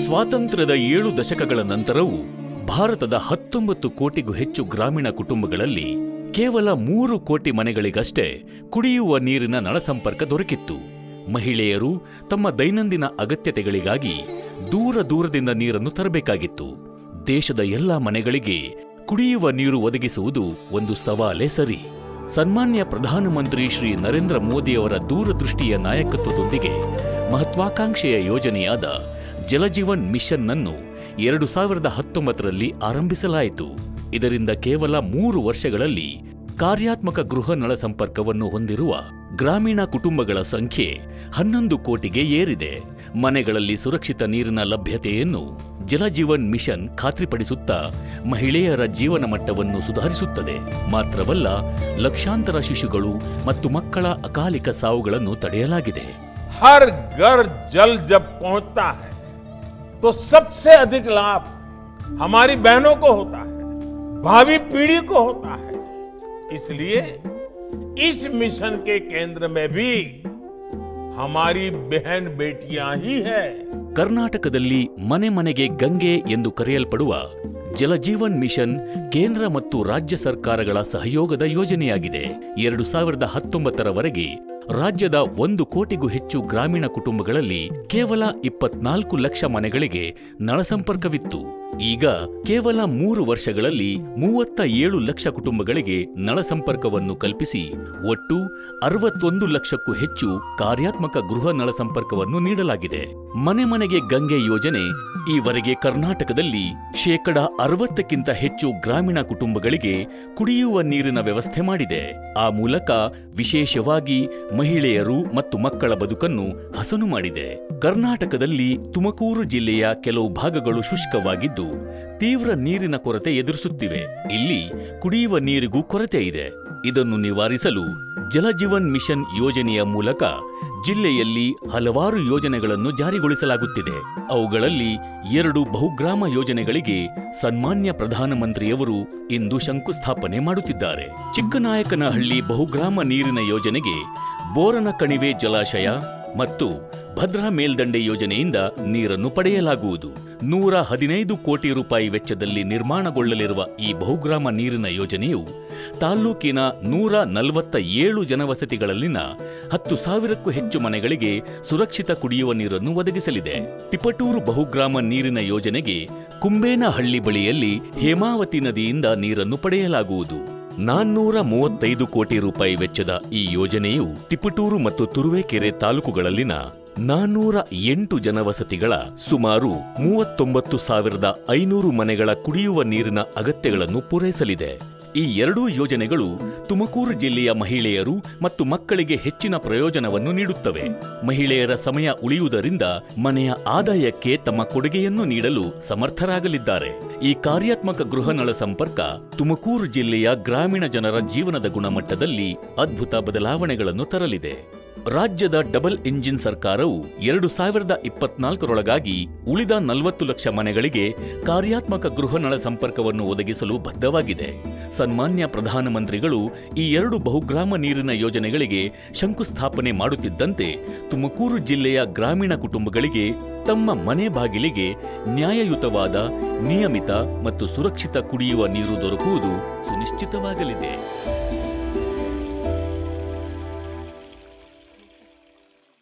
ಸ್ವಾತಂತ್ರ್ಯದ ಏಳು ದಶಕಗಳ ನಂತರವೂ ಭಾರತದ ಹತ್ತೊಂಬತ್ತು ಕೋಟಿಗೂ ಹೆಚ್ಚು ಗ್ರಾಮೀಣ ಕುಟುಂಬಗಳಲ್ಲಿ ಕೇವಲ ಮೂರು ಕೋಟಿ ಮನೆಗಳಿಗಷ್ಟೇ ಕುಡಿಯುವ ನೀರಿನ ನಳಸಂಪರ್ಕ ದೊರಕಿತ್ತು ಮಹಿಳೆಯರು ತಮ್ಮ ದೈನಂದಿನ ಅಗತ್ಯತೆಗಳಿಗಾಗಿ ದೂರ ದೂರದಿಂದ ನೀರನ್ನು ತರಬೇಕಾಗಿತ್ತು ದೇಶದ ಎಲ್ಲ ಮನೆಗಳಿಗೆ ಕುಡಿಯುವ ನೀರು ಒದಗಿಸುವುದು ಒಂದು ಸವಾಲೇ ಸರಿ ಸನ್ಮಾನ್ಯ ಪ್ರಧಾನಮಂತ್ರಿ ಶ್ರೀ ನರೇಂದ್ರ ಮೋದಿಯವರ ದೂರದೃಷ್ಟಿಯ ನಾಯಕತ್ವದೊಂದಿಗೆ ಮಹತ್ವಾಕಾಂಕ್ಷೆಯ ಯೋಜನೆಯಾದ ಜಲಜೀವನ್ ಮಿಷನ್ ಅನ್ನು ಎರಡು ಸಾವಿರದ ಹತ್ತೊಂಬತ್ತರಲ್ಲಿ ಆರಂಭಿಸಲಾಯಿತು ಇದರಿಂದ ಕೇವಲ ಮೂರು ವರ್ಷಗಳಲ್ಲಿ ಕಾರ್ಯಾತ್ಮಕ ಗೃಹ ನಳ ಸಂಪರ್ಕವನ್ನು ಹೊಂದಿರುವ ಗ್ರಾಮೀಣ ಕುಟುಂಬಗಳ ಸಂಖ್ಯೆ ಹನ್ನೊಂದು ಕೋಟಿಗೆ ಏರಿದೆ ಮನೆಗಳಲ್ಲಿ ಸುರಕ್ಷಿತ ನೀರಿನ ಲಭ್ಯತೆಯನ್ನು ಜಲಜೀವನ್ ಮಿಷನ್ ಖಾತ್ರಿಪಡಿಸುತ್ತಾ ಮಹಿಳೆಯರ ಜೀವನ ಮಟ್ಟವನ್ನು ಸುಧಾರಿಸುತ್ತದೆ ಮಾತ್ರವಲ್ಲ ಲಕ್ಷಾಂತರ ಶಿಶುಗಳು ಮತ್ತು ಮಕ್ಕಳ ಅಕಾಲಿಕ ಸಾವುಗಳನ್ನು ತಡೆಯಲಾಗಿದೆ हर घर जल जब पहुंचता है तो सबसे अधिक लाभ हमारी बहनों को होता है भावी पीढ़ी को होता है इसलिए इस मिशन के केंद्र में भी हमारी बहन बेटियां ही है ಕರ್ನಾಟಕದಲ್ಲಿ ಮನೆ ಮನೆಗೆ ಗಂಗೆ ಎಂದು ಕರೆಯಲ್ಪಡುವ ಜಲಜೀವನ್ ಮಿಷನ್ ಕೇಂದ್ರ ಮತ್ತು ರಾಜ್ಯ ಸರ್ಕಾರಗಳ ಸಹಯೋಗದ ಯೋಜನೆಯಾಗಿದೆ ಎರಡು ಸಾವಿರದ ಹತ್ತೊಂಬತ್ತರವರೆಗೆ ರಾಜ್ಯದ ಒಂದು ಕೋಟಿಗೂ ಹೆಚ್ಚು ಗ್ರಾಮೀಣ ಕುಟುಂಬಗಳಲ್ಲಿ ಕೇವಲ ಇಪ್ಪತ್ನಾಲ್ಕು ಲಕ್ಷ ಮನೆಗಳಿಗೆ ನಳ ಸಂಪರ್ಕವಿತ್ತು ಈಗ ಕೇವಲ ಮೂರು ವರ್ಷಗಳಲ್ಲಿ ಮೂವತ್ತ ಏಳು ಲಕ್ಷ ಕುಟುಂಬಗಳಿಗೆ ನಳ ಸಂಪರ್ಕವನ್ನು ಕಲ್ಪಿಸಿ ಒಟ್ಟು ಅರವತ್ತೊಂದು ಲಕ್ಷಕ್ಕೂ ಹೆಚ್ಚು ಕಾರ್ಯಾತ್ಮಕ ಗೃಹ ನಳ ಸಂಪರ್ಕವನ್ನು ನೀಡಲಾಗಿದೆ ಮನೆ ಮನೆಗೆ ಗಂಗೆ ಯೋಜನೆ ಈವರೆಗೆ ಕರ್ನಾಟಕದಲ್ಲಿ ಶೇಕಡ ಅರವತ್ತಕ್ಕಿಂತ ಹೆಚ್ಚು ಗ್ರಾಮೀಣ ಕುಟುಂಬಗಳಿಗೆ ಕುಡಿಯುವ ನೀರಿನ ವ್ಯವಸ್ಥೆ ಮಾಡಿದೆ ಆ ಮೂಲಕ ವಿಶೇಷವಾಗಿ ಮಹಿಳೆಯರು ಮತ್ತು ಮಕ್ಕಳ ಬದುಕನ್ನು ಹಸನು ಮಾಡಿದೆ ಕರ್ನಾಟಕದಲ್ಲಿ ತುಮಕೂರು ಜಿಲ್ಲೆಯ ಕೆಲವು ಭಾಗಗಳು ಶುಷ್ಕವಾಗಿದ್ದು ತೀವ್ರ ನೀರಿನ ಕೊರತೆ ಎದುರಿಸುತ್ತಿವೆ ಇಲ್ಲಿ ಕುಡಿಯುವ ನೀರಿಗೂ ಕೊರತೆ ಇದೆ ಇದನ್ನು ನಿವಾರಿಸಲು ಜಲಜೀವನ್ ಮಿಷನ್ ಯೋಜನೆಯ ಮೂಲಕ ಜಿಲ್ಲೆಯಲ್ಲಿ ಹಲವಾರು ಯೋಜನೆಗಳನ್ನು ಜಾರಿಗೊಳಿಸಲಾಗುತ್ತಿದೆ ಅವುಗಳಲ್ಲಿ ಎರಡು ಬಹುಗ್ರಾಮ ಯೋಜನೆಗಳಿಗೆ ಸನ್ಮಾನ್ಯ ಪ್ರಧಾನಮಂತ್ರಿಯವರು ಇಂದು ಶಂಕುಸ್ಥಾಪನೆ ಮಾಡುತ್ತಿದ್ದಾರೆ ಚಿಕ್ಕನಾಯಕನಹಳ್ಳಿ ಬಹುಗ್ರಾಮ ನೀರಿನ ಯೋಜನೆಗೆ ಬೋರನ ಕಣಿವೆ ಜಲಾಶಯ ಮತ್ತು ಭದ್ರಾ ಮೇಲ್ದಂಡೆ ಯೋಜನೆಯಿಂದ ನೀರನ್ನು ಪಡೆಯಲಾಗುವುದು ನೂರ ಹದಿನೈದು ಕೋಟಿ ರೂಪಾಯಿ ವೆಚ್ಚದಲ್ಲಿ ನಿರ್ಮಾಣಗೊಳ್ಳಲಿರುವ ಈ ಬಹುಗ್ರಾಮ ನೀರಿನ ಯೋಜನೆಯು ತಾಲ್ಲೂಕಿನ ನೂರ ನಲವತ್ತ ಏಳು ಜನವಸತಿಗಳಲ್ಲಿನ ಹತ್ತು ಸಾವಿರಕ್ಕೂ ಹೆಚ್ಚು ಮನೆಗಳಿಗೆ ಸುರಕ್ಷಿತ ಕುಡಿಯುವ ನೀರನ್ನು ಒದಗಿಸಲಿದೆ ತಿಪಟೂರು ಬಹುಗ್ರಾಮ ನೀರಿನ ಯೋಜನೆಗೆ ಕುಂಬೇನಹಳ್ಳಿ ಬಳಿಯಲ್ಲಿ ಹೇಮಾವತಿ ನದಿಯಿಂದ ನೀರನ್ನು ಪಡೆಯಲಾಗುವುದು ನಾನ್ನೂರ ಮೂವತ್ತೈದು ಕೋಟಿ ರೂಪಾಯಿ ವೆಚ್ಚದ ಈ ಯೋಜನೆಯು ತಿಪಟೂರು ಮತ್ತು ತುರುವೇಕೆರೆ ತಾಲೂಕುಗಳಲ್ಲಿನ ನಾನ್ನೂರ ಎಂಟು ಜನವಸತಿಗಳ ಸುಮಾರು ಮೂವತ್ತೊಂಬತ್ತು ಸಾವಿರದ ಐನೂರು ಮನೆಗಳ ಕುಡಿಯುವ ನೀರಿನ ಅಗತ್ಯಗಳನ್ನು ಪೂರೈಸಲಿದೆ ಈ ಎರಡೂ ಯೋಜನೆಗಳು ತುಮಕೂರು ಜಿಲ್ಲೆಯ ಮಹಿಳೆಯರು ಮತ್ತು ಮಕ್ಕಳಿಗೆ ಹೆಚ್ಚಿನ ಪ್ರಯೋಜನವನ್ನು ನೀಡುತ್ತವೆ ಮಹಿಳೆಯರ ಸಮಯ ಉಳಿಯುವುದರಿಂದ ಮನೆಯ ಆದಾಯಕ್ಕೆ ತಮ್ಮ ಕೊಡುಗೆಯನ್ನು ನೀಡಲು ಸಮರ್ಥರಾಗಲಿದ್ದಾರೆ ಈ ಕಾರ್ಯಾತ್ಮಕ ಗೃಹ ನಳ ಸಂಪರ್ಕ ತುಮಕೂರು ಜಿಲ್ಲೆಯ ಗ್ರಾಮೀಣ ಜನರ ಜೀವನದ ಗುಣಮಟ್ಟದಲ್ಲಿ ಅದ್ಭುತ ಬದಲಾವಣೆಗಳನ್ನು ತರಲಿದೆ ರಾಜ್ಯದ ಡಬಲ್ ಇಂಜಿನ್ ಸರ್ಕಾರವು ಎರಡು ಸಾವಿರದ ಇಪ್ಪತ್ನಾಲ್ಕರೊಳಗಾಗಿ ಉಳಿದ ನಲವತ್ತು ಲಕ್ಷ ಮನೆಗಳಿಗೆ ಕಾರ್ಯಾತ್ಮಕ ಗೃಹ ನಳ ಸಂಪರ್ಕವನ್ನು ಒದಗಿಸಲು ಬದ್ಧವಾಗಿದೆ ಸನ್ಮಾನ್ಯ ಪ್ರಧಾನಮಂತ್ರಿಗಳು ಈ ಎರಡು ಬಹುಗ್ರಾಮ ನೀರಿನ ಯೋಜನೆಗಳಿಗೆ ಶಂಕುಸ್ಥಾಪನೆ ಮಾಡುತ್ತಿದ್ದಂತೆ ತುಮಕೂರು ಜಿಲ್ಲೆಯ ಗ್ರಾಮೀಣ ಕುಟುಂಬಗಳಿಗೆ ತಮ್ಮ ಮನೆ ಬಾಗಿಲಿಗೆ ನ್ಯಾಯಯುತವಾದ ನಿಯಮಿತ ಮತ್ತು ಸುರಕ್ಷಿತ ಕುಡಿಯುವ ನೀರು ದೊರಕುವುದು ಸುನಿಶ್ಚಿತವಾಗಲಿದೆ